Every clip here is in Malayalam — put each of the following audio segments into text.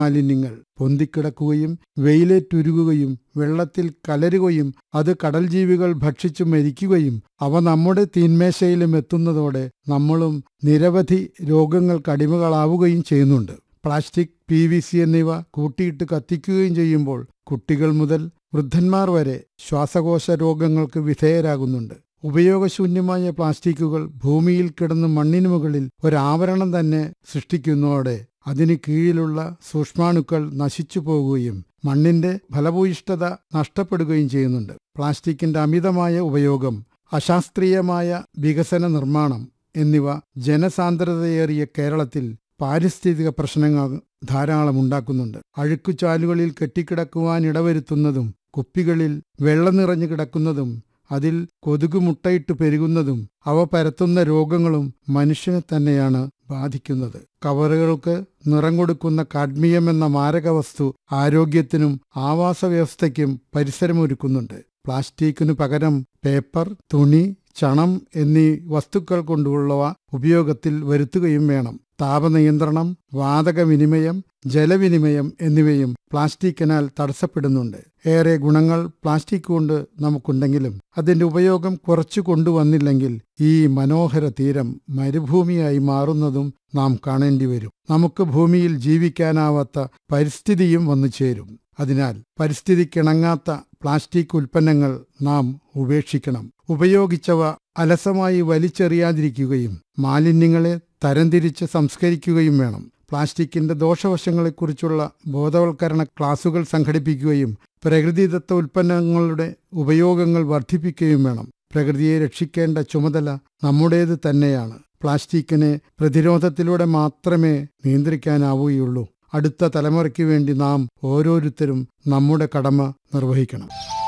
മാലിന്യങ്ങൾ പൊന്തിക്കിടക്കുകയും വെയിലേറ്റുരുകുകയും വെള്ളത്തിൽ കലരുകയും അത് കടൽ ജീവികൾ ഭക്ഷിച്ചു മരിക്കുകയും അവ നമ്മുടെ തീന്മേശയിലും എത്തുന്നതോടെ നമ്മളും നിരവധി രോഗങ്ങൾക്കടിമകളാവുകയും ചെയ്യുന്നുണ്ട് പ്ലാസ്റ്റിക് പി വി സി എന്നിവ കൂട്ടിയിട്ട് കത്തിക്കുകയും ചെയ്യുമ്പോൾ കുട്ടികൾ മുതൽ വൃദ്ധന്മാർ വരെ ശ്വാസകോശ രോഗങ്ങൾക്ക് വിധേയരാകുന്നുണ്ട് ഉപയോഗശൂന്യമായ പ്ലാസ്റ്റിക്കുകൾ ഭൂമിയിൽ കിടന്ന് മണ്ണിനു മുകളിൽ ഒരാവരണം തന്നെ സൃഷ്ടിക്കുന്നതോടെ അതിന് കീഴിലുള്ള സൂക്ഷ്മാണുക്കൾ നശിച്ചു പോകുകയും മണ്ണിന്റെ ഫലഭൂയിഷ്ഠത നഷ്ടപ്പെടുകയും ചെയ്യുന്നുണ്ട് പ്ലാസ്റ്റിക്കിന്റെ അമിതമായ ഉപയോഗം അശാസ്ത്രീയമായ വികസന നിർമ്മാണം എന്നിവ ജനസാന്ദ്രതയേറിയ കേരളത്തിൽ പാരിസ്ഥിതിക പ്രശ്നങ്ങൾ ധാരാളം ഉണ്ടാക്കുന്നുണ്ട് അഴുക്കുചാലുകളിൽ കെട്ടിക്കിടക്കുവാൻ ഇടവരുത്തുന്നതും കുപ്പികളിൽ വെള്ളം നിറഞ്ഞു കിടക്കുന്നതും അതിൽ കൊതുക് മുട്ടയിട്ട് പെരുകുന്നതും അവ പരത്തുന്ന രോഗങ്ങളും മനുഷ്യനെ തന്നെയാണ് ബാധിക്കുന്നത് കവറുകൾക്ക് നിറം കൊടുക്കുന്ന കാഡ്മിയം എന്ന മാരകവസ്തു ആരോഗ്യത്തിനും ആവാസവ്യവസ്ഥയ്ക്കും പരിസരമൊരുക്കുന്നുണ്ട് പ്ലാസ്റ്റിക്കിനു പകരം പേപ്പർ തുണി ചണം എന്നീ വസ്തുക്കൾ കൊണ്ടുള്ളവ ഉപയോഗത്തിൽ വരുത്തുകയും വേണം താപനിയന്ത്രണം വാതകവിനിമയം ജലവിനിമയം എന്നിവയും പ്ലാസ്റ്റിക്കിനാൽ തടസ്സപ്പെടുന്നുണ്ട് ഏറെ ഗുണങ്ങൾ പ്ലാസ്റ്റിക് കൊണ്ട് നമുക്കുണ്ടെങ്കിലും അതിന്റെ ഉപയോഗം കുറച്ചു കൊണ്ടുവന്നില്ലെങ്കിൽ ഈ മനോഹര തീരം മരുഭൂമിയായി മാറുന്നതും നാം കാണേണ്ടി വരും നമുക്ക് ഭൂമിയിൽ ജീവിക്കാനാവാത്ത പരിസ്ഥിതിയും വന്നു ചേരും അതിനാൽ പരിസ്ഥിതിക്കിണങ്ങാത്ത പ്ലാസ്റ്റിക് ഉൽപ്പന്നങ്ങൾ നാം ഉപേക്ഷിക്കണം ഉപയോഗിച്ചവ അലസമായി വലിച്ചെറിയാതിരിക്കുകയും മാലിന്യങ്ങളെ തരംതിരിച്ച് സംസ്കരിക്കുകയും വേണം പ്ലാസ്റ്റിക്കിന്റെ ദോഷവശങ്ങളെക്കുറിച്ചുള്ള ബോധവൽക്കരണ ക്ലാസുകൾ സംഘടിപ്പിക്കുകയും പ്രകൃതിദത്ത ഉൽപ്പന്നങ്ങളുടെ ഉപയോഗങ്ങൾ വർദ്ധിപ്പിക്കുകയും വേണം പ്രകൃതിയെ രക്ഷിക്കേണ്ട ചുമതല നമ്മുടേത് തന്നെയാണ് പ്ലാസ്റ്റിക്കിനെ പ്രതിരോധത്തിലൂടെ മാത്രമേ നിയന്ത്രിക്കാനാവുകയുള്ളൂ അടുത്ത തലമുറയ്ക്ക് വേണ്ടി നാം ഓരോരുത്തരും നമ്മുടെ കടമ നിർവഹിക്കണം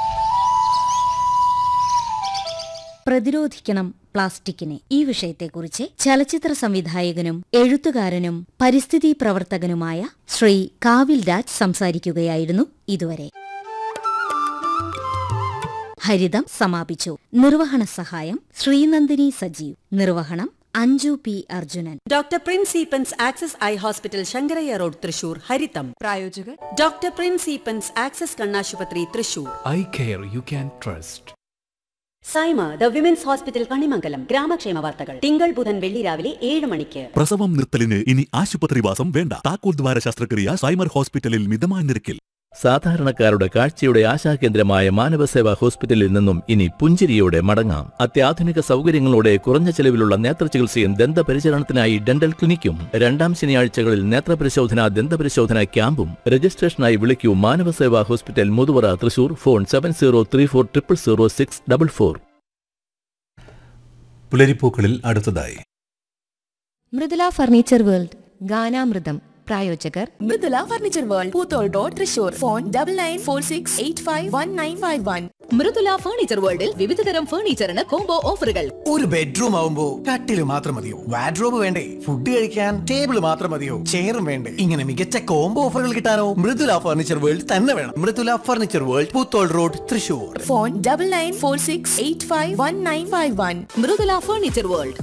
പ്രതിരോധിക്കണം പ്ലാസ്റ്റിക്കിനെ ഈ വിഷയത്തെക്കുറിച്ച് ചലച്ചിത്ര സംവിധായകനും എഴുത്തുകാരനും പരിസ്ഥിതി പ്രവർത്തകനുമായ ശ്രീ കാവിൽ രാജ് സംസാരിക്കുകയായിരുന്നു ഇതുവരെ ഹരിതം സമാപിച്ചു നിർവഹണ സഹായം ശ്രീനന്ദിനി സജീവ് നിർവഹണം Anju P Arjunan doctor Prince Eappen's access eye hospital Sankaraiah road Thrissur ഹരിതം പ്രായോജകർ ഡോക്ടർ പ്രിൻസ് ഈപ്പൻസ് ആക്സസ് കണ്ണാശുപത്രി Thrissur eye care you can trust Saima the women's hospital Kanimangalam ഗ്രാമക്ഷേമ വാർത്തകൾ തിങ്കൾ ബുധൻ വെള്ളി രാവിലെ ഏഴ് മണിക്ക് പ്രസവം നിർത്തലിന് ഇനി ആശുപത്രിവാസം വേണ്ട താക്കോൽ ദ്വാര ശസ്ത്രക്രിയ സൈമർ ഹോസ്പിറ്റലിൽ മിതമായ നിരക്കിൽ സാധാരണക്കാരുടെ കാഴ്ചയുടെ ആശാകേന്ദ്രമായ മാനവസേവാ ഹോസ്പിറ്റലിൽ നിന്നും ഇനി പുഞ്ചിരിയോടെ മടങ്ങാം അത്യാധുനിക സൗകര്യങ്ങളോടെ കുറഞ്ഞ ചെലവിലുള്ള നേത്രചികിത്സയും ദന്തപരിചരണത്തിനായി ഡെന്റൽ ക്ലിനിക്കും രണ്ടാം ശനിയാഴ്ചകളിൽ നേത്രപരിശോധന ദന്തപരിശോധന ക്യാമ്പും രജിസ്ട്രേഷനായി വിളിക്കൂ Manavaseva hospital Muthuvara Thrissur phone seven zero three four triple zero six double four പുലരിപ്പൂക്കളിൽ അടുത്തതായി മൃദുല ഫർണിച്ചർ വേൾഡ് ഗാനാമൃതം പ്രായോജകർ Mridula furniture world Poothole road Thrissur phone double nine four six eight five one nine five one Mridula furniture വേൾഡിൽ വിവിധതരം ഫർണിച്ചറിന് കോംബോ ഓഫറുകൾ ഒരു ബെഡ്റൂം ആവുമ്പോ കട്ടില് മാത്രം മതിയോ വാഡ്രോബ് വേണ്ടേ ഫുഡ് കഴിക്കാൻ ടേബിൾ മാത്രം മതിയോ ചെയറും വേണ്ടേ ഇങ്ങനെ മികച്ച കോംബോ ഓഫറുകൾ കിട്ടാനോ മൃദുല ഫർണിച്ചർ വേൾഡ് തന്നെ വേണം Mridula furniture world Poothole road Thrissur phone double nine four six eight five one nine five one Mridula furniture world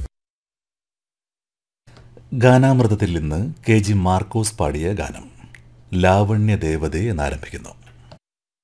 ഗാനാമൃതത്തിൽ നിന്ന് കെ ജി മാർക്കോസ് പാടിയ ഗാനം ലാവണ്യ ദേവതേ എന്നാരംഭിക്കുന്നു